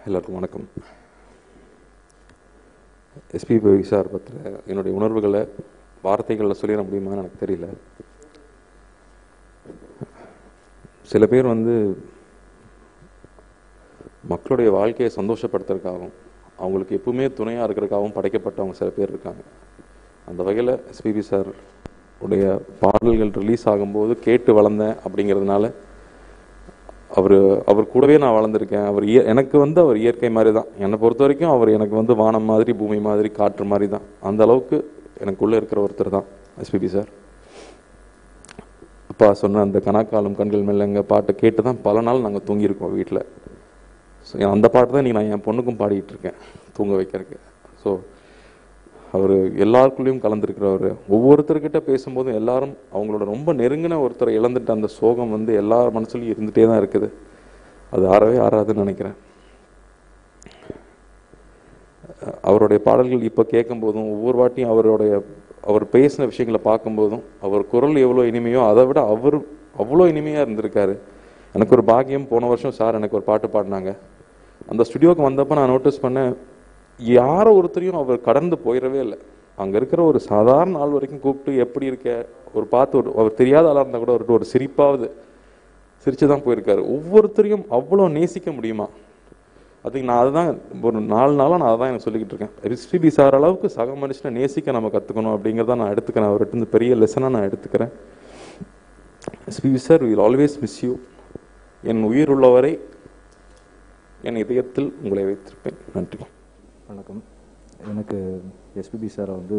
எல்லாருக்கும் வணக்கம் SPB sir பற்றின என்னுடைய உணர்வுகளை வார்த்தைகளில் சொல்லிட முடியுமான்னு எனக்கு தெரியல சில பேர் வந்து மக்களுடைய வாழ்க்கையை சந்தோஷப்படுத்துறதுக்காகவும் அவங்களுக்கு எப்பவுமே துணையாக இருக்கிறதுக்காகவும் படைக்கப்பட்டவங்க சில பேர் இருக்காங்க அந்த வகையில் எஸ்பிபி சார் உடைய பாடல்கள் ரிலீஸ் ஆகும்போது கேட்டு வளர்ந்தேன் அப்படிங்கிறதுனால அவர் அவர் கூடவே நான் வளர்ந்துருக்கேன் அவர் இய எனக்கு வந்து அவர் இயற்கை மாதிரி தான் என்னை பொறுத்த வரைக்கும் அவர் எனக்கு வந்து வானம் மாதிரி பூமி மாதிரி காற்று மாதிரி தான் அந்த அளவுக்கு எனக்குள்ளே இருக்கிற ஒருத்தர் தான் எஸ்பிபி சார் அப்பா சொன்ன அந்த கணக்காலும் கண்கள் மெல்லங்க பாட்டை கேட்டு தான் பல நாள் நாங்கள் தூங்கியிருக்கோம் வீட்டில் ஸோ அந்த பாட்டு தான் நீ நான் என் பொண்ணுக்கும் பாடிட்டு இருக்கேன் தூங்க வைக்கிறதுக்கு ஸோ அவர் எல்லாருக்குள்ளேயும் கலந்துருக்கிறவர் ஒவ்வொருத்தர்கிட்ட பேசும்போதும் எல்லாரும் அவங்களோட ரொம்ப நெருங்கின ஒருத்தரை இழந்துட்ட அந்த சோகம் வந்து எல்லார் மனசுலையும் இருந்துகிட்டே தான் இருக்குது அது ஆறவே ஆறாதுன்னு நினைக்கிறேன் அஹ் அவருடைய பாடல்கள் இப்போ கேட்கும்போதும் ஒவ்வொரு வாட்டியும் அவருடைய அவர் பேசின விஷயங்களை பார்க்கும்போதும் அவர் குரல் எவ்வளோ இனிமையோ அதை விட அவர் அவ்வளோ இனிமையாக இருந்திருக்காரு எனக்கு ஒரு பாக்கியம் போன வருஷம் சார் எனக்கு ஒரு பாட்டு பாடினாங்க அந்த ஸ்டுடியோக்கு வந்தப்போ நான் நோட்டீஸ் பண்ணேன் யாரோ ஒருத்தரையும் அவர் கடந்து போயிடவே இல்லை அங்கே இருக்கிற ஒரு சாதாரண ஆள் வரைக்கும் கூப்பிட்டு எப்படி இருக்க ஒரு பார்த்து ஒரு அவர் தெரியாத ஆளாக இருந்தால் கூட அவர்கிட்ட ஒரு சிரிப்பாவது சிரிச்சு தான் போயிருக்காரு ஒவ்வொருத்தரையும் அவ்வளோ நேசிக்க முடியுமா அதுக்கு நான் அதுதான் ஒரு நாலு நாளாக நான் அதான் எனக்கு சொல்லிக்கிட்டு இருக்கேன் எஸ்பிபி சார் அளவுக்கு சக மனுஷனை நேசிக்க நம்ம கற்றுக்கணும் அப்படிங்கிறத நான் எடுத்துக்கிறேன் அவர்கிட்ட இருந்து பெரிய லெசனாக நான் எடுத்துக்கிறேன் SPB sir will always miss you என் உயிர் உள்ளவரை என் இதயத்தில் உங்களை வைத்திருப்பேன் நன்றி வணக்கம் எனக்கு எஸ்பிபி சாரை வந்து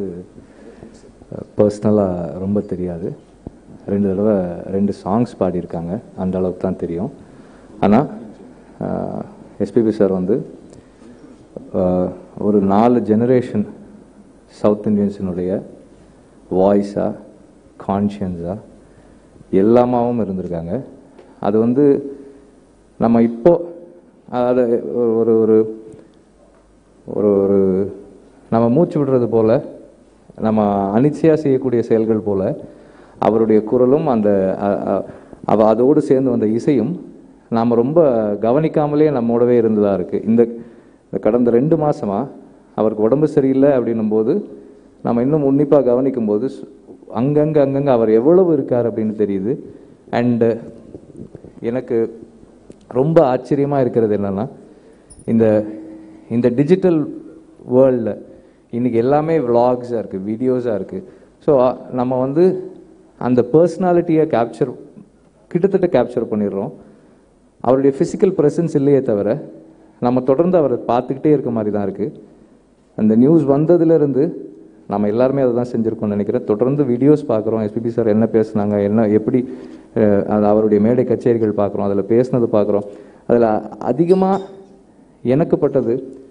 பர்சனலாக ரொம்ப தெரியாது ரெண்டு தடவை ரெண்டு சாங்ஸ் பாடியிருக்காங்க அந்த அளவுக்கு தான் தெரியும் ஆனால் எஸ்பிபி சார் வந்து அஹ், ஒரு நாலு ஜெனரேஷன் சவுத் இந்தியன்ஸினுடைய வாய்ஸாக கான்ஷியன்ஸாக எல்லாமாவும் இருந்திருக்காங்க அது வந்து நம்ம இப்போ அதாவது ஒரு ஒரு ஒரு ஒரு நம்ம மூச்சு விடுறது போல நம்ம அனிச்சையாக செய்யக்கூடிய செயல்கள் போல அவருடைய குரலும் அந்த அ- அ- அவ அதோடு சேர்ந்து வந்த இசையும் நாம் ரொம்ப கவனிக்காமலே நம்மோடவே இருந்ததா இருக்கு இந்த இந்த கடந்த ரெண்டு மாசமா அவருக்கு உடம்பு சரியில்லை அப்படின்னும் போது நம்ம இன்னும் உன்னிப்பாக கவனிக்கும் போது சு- அங்கங்க அங்கங்க அவர் எவ்வளவு இருக்கார் அப்படின்னு தெரியுது அண்டு எனக்கு ரொம்ப ஆச்சரியமா இருக்கிறது என்னன்னா இந்த இந்த டிஜிட்டல் வேர்ல்டில் இன்னைக்கு எல்லாமே விலாக்ஸாக இருக்குது வீடியோஸாக இருக்குது ஸோ நம்ம வந்து அந்த பர்சனாலிட்டியை கேப்சர் கிட்டத்தட்ட கேப்சர் பண்ணிடுறோம் அவருடைய ஃபிசிக்கல் ப்ரெசன்ஸ் இல்லையே தவிர நம்ம தொடர்ந்து அவரை பார்த்துக்கிட்டே இருக்க மாதிரி தான் இருக்குது அந்த நியூஸ் வந்ததுலேருந்து நம்ம எல்லாருமே அதை தான் செஞ்சுருக்கோம்னு நினைக்கிறேன் தொடர்ந்து வீடியோஸ் பார்க்குறோம் எஸ்பிபி சார் என்ன பேசுனாங்க என்ன எப்படி அஹ், அது அவருடைய மேடை கச்சேரிகள் பார்க்குறோம் அதில் பேசுனது பார்க்குறோம் அதில் அதிகமாக எனக்கு பட்டது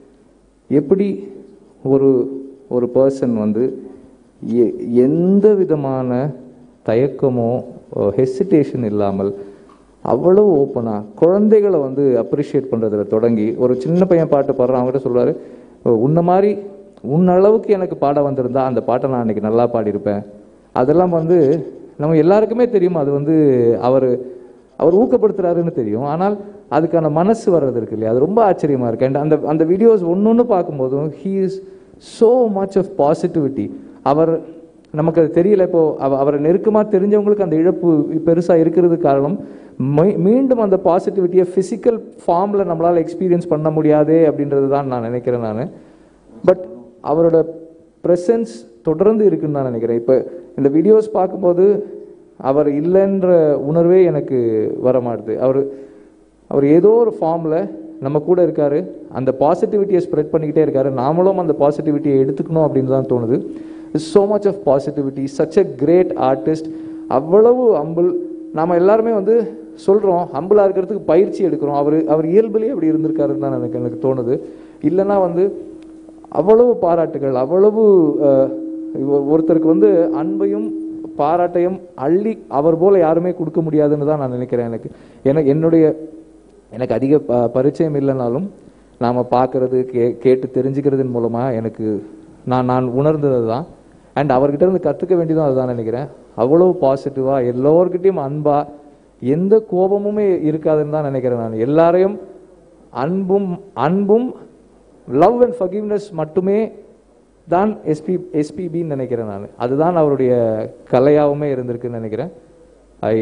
எப்படி ஒரு ஒரு பர்சன் வந்து எ- எந்த விதமான தயக்கமோ ஹெசிடேஷன் இல்லாமல் அவ்வளவு ஓப்பனாக குழந்தைகளை வந்து அப்ரிஷியேட் பண்ணுறதுல தொடங்கி ஒரு சின்ன பையன் பாட்டு பாடுறான் அவங்ககிட்ட சொல்றாரு உன்ன மாதிரி உன் அளவுக்கு எனக்கு பாட வந்திருந்தா அந்த பாட்டை நான் அன்னைக்கு நல்லா பாடியிருப்பேன் அதெல்லாம் வந்து நம்ம எல்லாருக்குமே தெரியும் அது வந்து அவர் அவர் ஊக்கப்படுத்துறாருன்னு தெரியும் ஆனால் அதுக்கான மனசு வர்றது இருக்கு இல்லையா அது ரொம்ப ஆச்சரியமா இருக்கு அண்ட் அந்த அந்த வீடியோஸ் ஒன்னொன்னு பார்க்கும்போதும் he is so much of positivity அவர் நமக்கு அது தெரியல இப்போ அவ- அவரை நெருக்கமா தெரிஞ்சவங்களுக்கு அந்த இழப்பு பெருசா இருக்கிறது காரணம் மீ- மீண்டும் அந்த பாசிட்டிவிட்டியை ஃபிசிக்கல் ஃபார்ம்ல நம்மளால எக்ஸ்பீரியன்ஸ் பண்ண முடியாதே அப்படின்றது தான் நான் நினைக்கிறேன் நான் பட் அவரோட ப்ரெசன்ஸ் தொடர்ந்து இருக்குன்னு நான் நினைக்கிறேன் இப்போ இந்த வீடியோஸ் பார்க்கும்போது அவர் இல்லைன்ற உணர்வே எனக்கு வர மாட்டுது அவர் அவர் ஏதோ ஒரு ஃபார்மில் நம்ம கூட இருக்காரு அந்த பாசிட்டிவிட்டியை ஸ்ப்ரெட் பண்ணிக்கிட்டே இருக்காரு நாமளும் அந்த பாசிட்டிவிட்டியை எடுத்துக்கணும் அப்படின்னு தான் தோணுது so much of positivity such a great artist அவ்வளவு அம்புல் நாம எல்லாருமே வந்து சொல்றோம் ஹம்பிளா இருக்கிறதுக்கு பயிற்சி எடுக்கிறோம் அவர் அவர் இயல்புலேயே அப்படி இருந்திருக்காருன்னு தான் எனக்கு எனக்கு தோணுது இல்லைன்னா வந்து அவ்வளவு பாராட்டுகள் அவ்வளவு அஹ், இவ- ஒருத்தருக்கு வந்து அன்பையும் பாராட்டையும் அள்ளி அவர் போல யாருமே கொடுக்க முடியாதுன்னு தான் நான் நினைக்கிறேன் எனக்கு எனக்கு என்னுடைய எனக்கு அதிக ப- பரிச்சயம் இல்லைனாலும் நாம பார்க்கறது கே கேட்டு தெரிஞ்சுக்கிறதன் மூலமா எனக்கு நான் நான் உணர்ந்தது தான் அண்ட் அவர்கிட்ட இருந்து கற்றுக்க வேண்டியதும் அதுதான் நினைக்கிறேன் அவ்வளவு பாசிட்டிவா எல்லோர்கிட்டயும் அன்பா எந்த கோபமுமே இருக்காதுன்னு தான் நினைக்கிறேன் நான் எல்லாரையும் அன்பும் அன்பும் லவ் அண்ட் ஃபர்கிவ்னஸ் மட்டுமே தான் எஸ்பி எஸ்பிபின்னு நினைக்கிறேன் நான் அதுதான் அவருடைய கலையாகவுமே இருந்திருக்குன்னு நினைக்கிறேன் I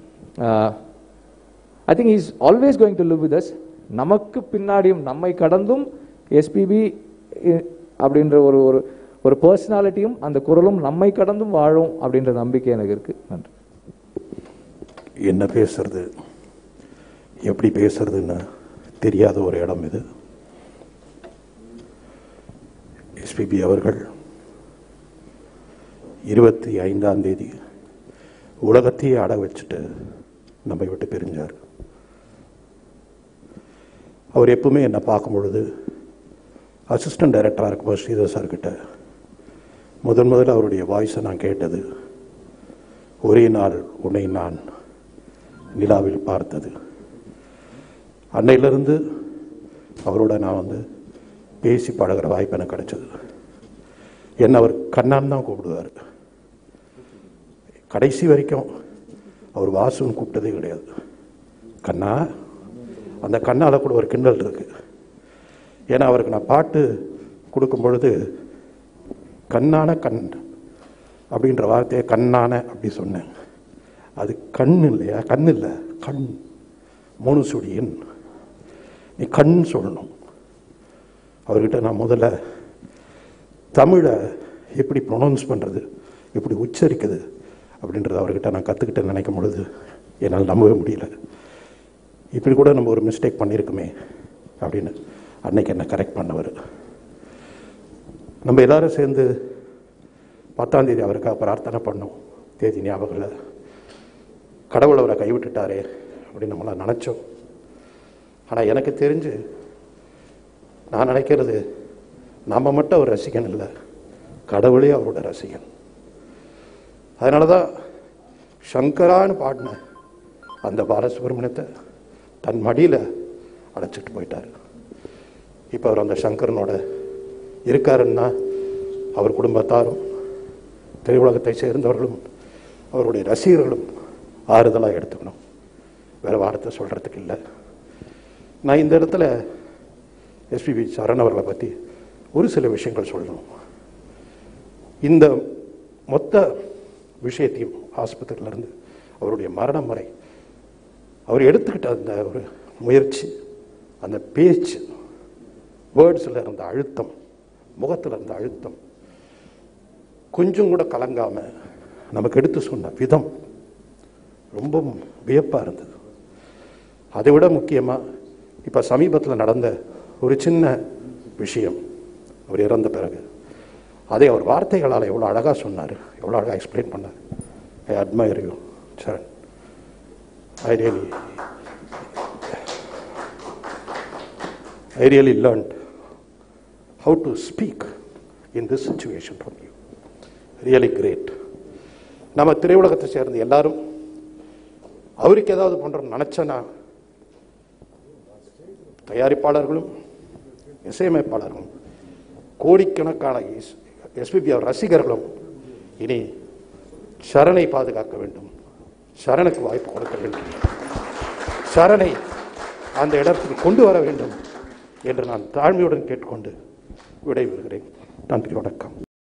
I think is always going to live with us நமக்கு பின்னாடியும் நம்மை கடந்தும் எஸ்பிபி அப்படின்ற ஒரு ஒரு ஒரு பர்சனாலிட்டியும் அந்த குரலும் நம்மை கடந்தும் வாழும் அப்படின்ற நம்பிக்கை எனக்கு இருக்கு நன்றி என்ன பேசுறது எப்படி பேசுறதுன்னு தெரியாத ஒரு இடம் இது எஸ்பிபி அவர்கள் இருபத்தி ஐந்தாம் தேதி உலகத்தையே அட வச்சுட்டு நம்மை விட்டு பிரிஞ்சார் அவர் எப்பவுமே என்னை பார்க்கும் பொழுது அசிஸ்டன்ட் டைரக்டராக இருக்கும்போது ஸ்ரீதர் சார்கிட்ட முதன் முதல்ல அவருடைய வாய்ஸை நான் கேட்டது ஒரே நாள் உன்னை நான் நிலாவில் பார்த்தது அன்னையிலிருந்து அவரோட நான் வந்து பேசி பழகுற வாய்ப்பு எனக்கு கிடைச்சது என்ன அவர் கண்ணான் தான் கூப்பிடுவார் கடைசி வரைக்கும் அவர் வாசுன்னு கூப்பிட்டதே கிடையாது கண்ணா அந்த கண்ணால் கூட ஒரு கிண்டல் இருக்கு ஏன்னா அவருக்கு நான் பாட்டு கொடுக்கும் பொழுது கண்ணான கண் அப்படின்ற வார்த்தையை கண்ணான அப்படி சொன்னேன் அது கண் இல்லையா கண் இல்லை கண் மூணு சுடியன் நீ கண் சொல்லணும் அவர்கிட்ட நான் முதல்ல தமிழை எப்படி ப்ரொனவுன்ஸ் பண்ணுறது எப்படி உச்சரிக்குது அப்படின்றத அவர்கிட்ட நான் கற்றுக்கிட்டு நினைக்கும் பொழுது என்னால் நம்பவே முடியல இப்படி கூட நம்ம ஒரு மிஸ்டேக் பண்ணியிருக்குமே அப்படின்னு அன்னைக்கு என்ன கரெக்ட் பண்ணவர் நம்ம எல்லாரும் சேர்ந்து பத்தாம் தேதி அவருக்காக பிரார்த்தனை பண்ணோம் தேதி ஞாபகம் இல்லை கடவுள் அவரை கைவிட்டுட்டாரே அப்படின்னு நம்மளாம் நினச்சோம் ஆனால் எனக்கு தெரிஞ்சு நான் நினைக்கிறது நம்ம மட்டும் அவர் ரசிகன் இல்லை கடவுளே அவரோட ரசிகன் அதனால தான் சங்கரான்னு பாடின அந்த பாலசுப்ரமணியத்தை தன் மடியில் அடைச்சிட்டு போயிட்டார் இப்போ அவர் அந்த சங்கரனோட இருக்காருன்னா அவர் குடும்பத்தாரும் திரையுலகத்தை சேர்ந்தவர்களும் அவருடைய ரசிகர்களும் ஆறுதலாக எடுத்துக்கணும் வேற வார்த்தை சொல்கிறதுக்கு இல்லை நான் இந்த இடத்துல எஸ்பிபி சரண் அவர்களை பற்றி ஒரு சில விஷயங்கள் சொல்லணும் இந்த மொத்த விஷயத்தையும் ஆஸ்பத்திரியிலேருந்து அவருடைய மரணம் வரை அவர் எடுத்துக்கிட்ட அந்த ஒரு முயற்சி அந்த பேச்சு வேர்ட்ஸில் இருந்த அழுத்தம் முகத்தில் இருந்த அழுத்தம் கொஞ்சம் கூட கலங்காம நமக்கு எடுத்து சொன்ன விதம் ரொம்ப வியப்பாக இருந்தது அதை விட முக்கியமாக இப்போ சமீபத்தில் நடந்த ஒரு சின்ன விஷயம் அவர் இறந்த பிறகு அதை அவர் வார்த்தைகளால் எவ்வளோ அழகாக சொன்னார் எவ்வளோ அழகாக எக்ஸ்பிளைன் பண்ணார் I admire you Charan I really I really learned how to speak in this situation from you. Really great. நம்ம திரையுலகத்தை சேர்ந்த எல்லாரும் அவருக்கு ஏதாவது பண்றோம்னு நினைச்சனா தயாரிப்பாளர்களும் இசையமைப்பாளர்களும் கோடிக்கணக்கான எஸ்பிபி அவர் ரசிகர்களும் இனி சரணை பாதுகாக்க வேண்டும் சரணுக்கு வாய்ப்பு கொடுக்க வேண்டும் சரணை அந்த இடத்துக்கு கொண்டு வர வேண்டும் என்று நான் தாழ்மையுடன் கேட்டுக்கொண்டு விடைபெறுகிறேன் நன்றி வணக்கம்